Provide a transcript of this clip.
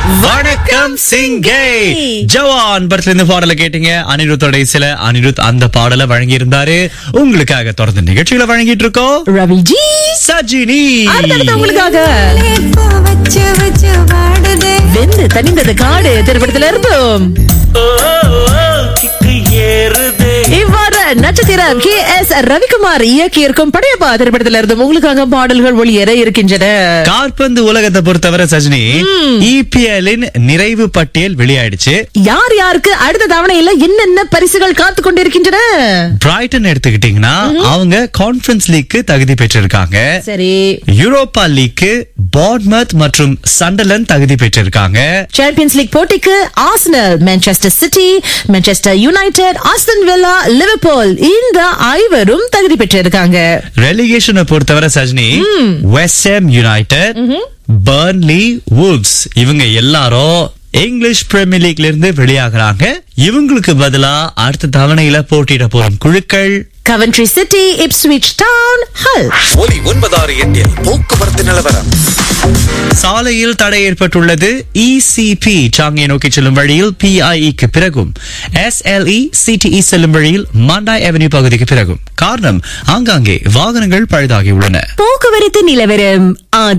வணக்கம் சிங்கே ஜவான் படத்துல இருந்து பாடலை கேட்டீங்க அனிருத்தோட சில அனிருத் அந்த பாடலை வழங்கி இருந்தாரு உங்களுக்காக தொடர்ந்து நிகழ்ச்சிகளை வழங்கிட்டு இருக்கோம் ரவி ஜி சஜினி அடுத்தடுத்து உங்களுக்காக லேப்பா வச்சு வச்சு வாடுதே வெந்து தனிந்தது காடு திரைப்படத்துல இருந்தும் இவ்வாறு நட்சத்திரம் கே எஸ் ரவிக்குமார் இயக்கியிருக்கும் படையப்பா திரைப்படத்துல இருந்தும் உங்களுக்காக பாடல்கள் ஒளியேற இருக்கின்றன காற்பந்து உலகத்தை பொறுத்தவரை சஜினி இபிஎல்லின் நிறைவு பட்டியல் வெளியாயிடுச்சு யார் யாருக்கு அடுத்த தவணையில என்னென்ன பரிசுகள் காத்து கொண்டிருக்கின்றன பிரைட்டன் எடுத்துக்கிட்டீங்கன்னா அவங்க கான்ஃபரன்ஸ் லீக்கு தகுதி பெற்றிருக்காங்க சரி யூரோப்பா லீக்கு பாட்மத் மற்றும் சண்டலன் தகுதி பெற்றிருக்காங்க சாம்பியன்ஸ் லீக் போட்டிக்கு Arsenal Manchester City Manchester United Aston Villa Liverpool இந்த ஐவரும் தகுதி பெற்றிருக்காங்க ரெலிகேஷனை பொறுத்தவரை சஜினி வெஸ்ட் யுனைடெட் பர்ன்லி வுட்ஸ் இவங்க எல்லாரும் இங்கிலீஷ் பிரீமியர் லீக்ல இருந்து வெளியாகிறாங்க இவங்களுக்கு பதிலா அடுத்த தவணையில போட்டியிட போறும் குழுக்கள் கவன்ட்ரி சிட்டி இப்ஸ்விச் டவுன் ஹல் ஒலி ஒன்பதாறு எட்டில் போக்குவரத்து நிலவரம் சாலையில் தடை ஏற்பட்டுள்ளது இசிபி சாங்கியை நோக்கி செல்லும் வழியில் பிஐஇக்கு பிறகும் எஸ்எல்இ சிடிஇ செல்லும் வழியில் மண்டாய் அவென்யூ பகுதிக்கு பிறகும் காரணம் ஆங்காங்கே வாகனங்கள் பழுதாகியுள்ளன போக்குவரத்து நிலவரம்